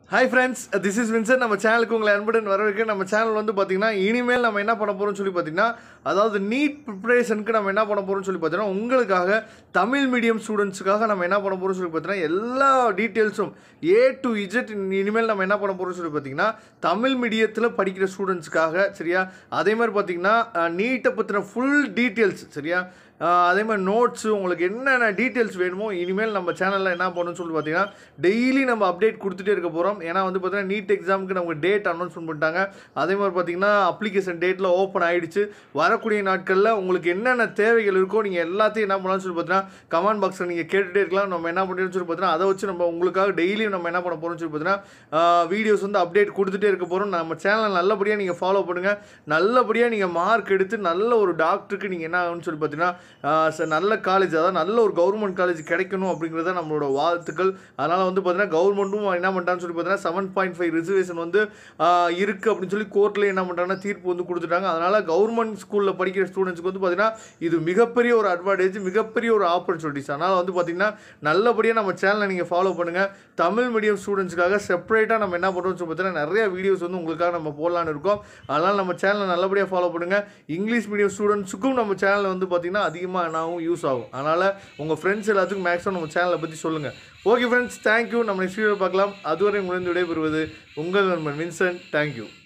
hi friends this is Vinson நம்ம சேனலுக்கு உங்களை அன்புடன் வரவேற்க நம்ம சேனல் வந்து பார்த்தீங்கன்னா இனிமேல் நம்ம என்ன பண்ண போகிறோம்னு சொல்லி பார்த்தீங்கன்னா அதாவது நீட் ப்ரிப்பரேஷனுக்கு நம்ம என்ன பண்ண போகிறோம்னு சொல்லி பார்த்தீங்கன்னா உங்களுக்காக தமிழ் மீடியம் ஸ்டூடெண்ட்ஸுக்காக நம்ம என்ன பண்ண போகிறோம்னு சொல்லி பார்த்தீங்கன்னா எல்லா டீட்டெயில்ஸும் ஏ டு இஜெட் இனிமேல் நம்ம என்ன பண்ண போகிறோம்னு சொல்லி பார்த்தீங்கன்னா தமிழ் மீடியத்தில் படிக்கிற ஸ்டூடெண்ட்ஸுக்காக சரியா அதே மாதிரி பார்த்தீங்கன்னா நீட்டை பற்றின ஃபுல் டீட்டெயில்ஸ் சரியா ஆஹ் அதே மாதிரி நோட்ஸு உங்களுக்கு என்னென்ன டீட்டெயில்ஸ் வேணுமோ இனிமேல் நம்ம சேனலில் என்ன பண்ணணும்னு சொல்லி பார்த்தீங்கன்னா டெய்லி நம்ம அப்டேட் கொடுத்துட்டே இருக்க போகிறோம் ஏன்னா வந்து பார்த்தீங்கன்னா நீட் எக்ஸாமுக்கு நமக்கு டேட் அனௌன்ஸ்மெண்ட் பண்ணிட்டாங்க அதே மாதிரி பார்த்தீங்கன்னா அப்ளிகேஷன் டேட்டில் ஓப்பன் ஆயிடுச்சு வரக்கூடிய நாட்களில் உங்களுக்கு என்னென்ன தேவைகள் இருக்கோ நீங்கள் எல்லாத்தையும் என்ன பண்ணலாம்னு சொல்லி பார்த்தீங்கன்னா கமெண்ட் பாக்ஸில் நீங்கள் கேட்டுகிட்டே இருக்கலாம் நம்ம என்ன பண்ணுறோம்னு சொல்லி பார்த்தீங்கன்னா அதை வச்சு நம்ம உங்களுக்காக டெய்லியும் நம்ம என்ன பண்ண போகிறோம்னு சொல்லி பார்த்தீங்கன்னா வீடியோஸ் வந்து அப்டேட் கொடுத்துட்டே இருக்க போகிறோம் நம்ம சேனலை நல்லபடியாக நீங்கள் ஃபாலோ பண்ணுங்கள் நல்லபடியாக நீங்கள் மார்க் எடுத்து நல்ல ஒரு டாக்டருக்கு நீங்கள் என்ன ஆகும்னு சொல்லி பார்த்தீங்கன்னா ஆஹ் ச- நல்ல காலேஜ் அதாவது நல்ல ஒரு கவர்மெண்ட் காலேஜ் கிடைக்கணும் அப்படிங்கிறத நம்மளோட வாழ்த்துக்கள் அதனால் வந்து பார்த்தீங்கன்னா கவர்மெண்ட்டும் என்ன பண்ணுறான்னு சொல்லி பார்த்தீங்கன்னா செவன் பாயிண்ட் ஃபைவ் ரிசர்வேஷன் வந்து ஆஹ் இருக்கு அப்படின்னு சொல்லி கோர்ட்லேயே என்ன பண்ணுறாங்கன்னா தீர்ப்பு வந்து கொடுத்துட்டாங்க அதனால் கவர்மெண்ட் ஸ்கூலில் படிக்கிற ஸ்டூடெண்ட்ஸ்க்கு வந்து பார்த்தீங்கன்னா இது மிகப்பெரிய ஒரு அட்வான்டேஜ் மிகப்பெரிய ஒரு ஆப்பர்ச்சுனிட்டிஸ் அதனால் வந்து பார்த்தீங்கன்னா நல்லபடியாக நம்ம சேனலை நீங்கள் ஃபாலோ பண்ணுங்கள் தமிழ் மீடியம் ஸ்டூடெண்ட்ஸ்க்காக செப்பரேட்டாக நம்ம என்ன பண்ணுறோம்னு சொல்லி பார்த்தீங்கன்னா நிறைய வீடியோஸ் வந்து உங்களுக்காக நம்ம போடலான்னு இருக்கோம் அதனால் நம்ம சேனலை நல்லபடியாக ஃபாலோ பண்ணுங்கள் இங்கிலீஷ் மீடியம் ஸ்டூடெண்ட்ஸுக்கும் நம்ம சேனலில் வந்து பார்த்தீங்கன்னா அதிகமாக என்னாகும் யூஸ் ஆகும் அதனால் உங்கள் ஃப்ரெண்ட்ஸ் எல்லாத்துக்கும் மேக்ஸிமம் நம்ம சேனலை பற்றி சொல்லுங்கள் ஓகே ஃப்ரெண்ட்ஸ் தேங்க்யூ நம்ம நெக்ஸ்ட் வீடியோ பார்க்கலாம் அதுவரை உங்களிருந்து விடைபெறுவது உங்கள் நண்பன் வின்சென்ட் தேங்க்யூ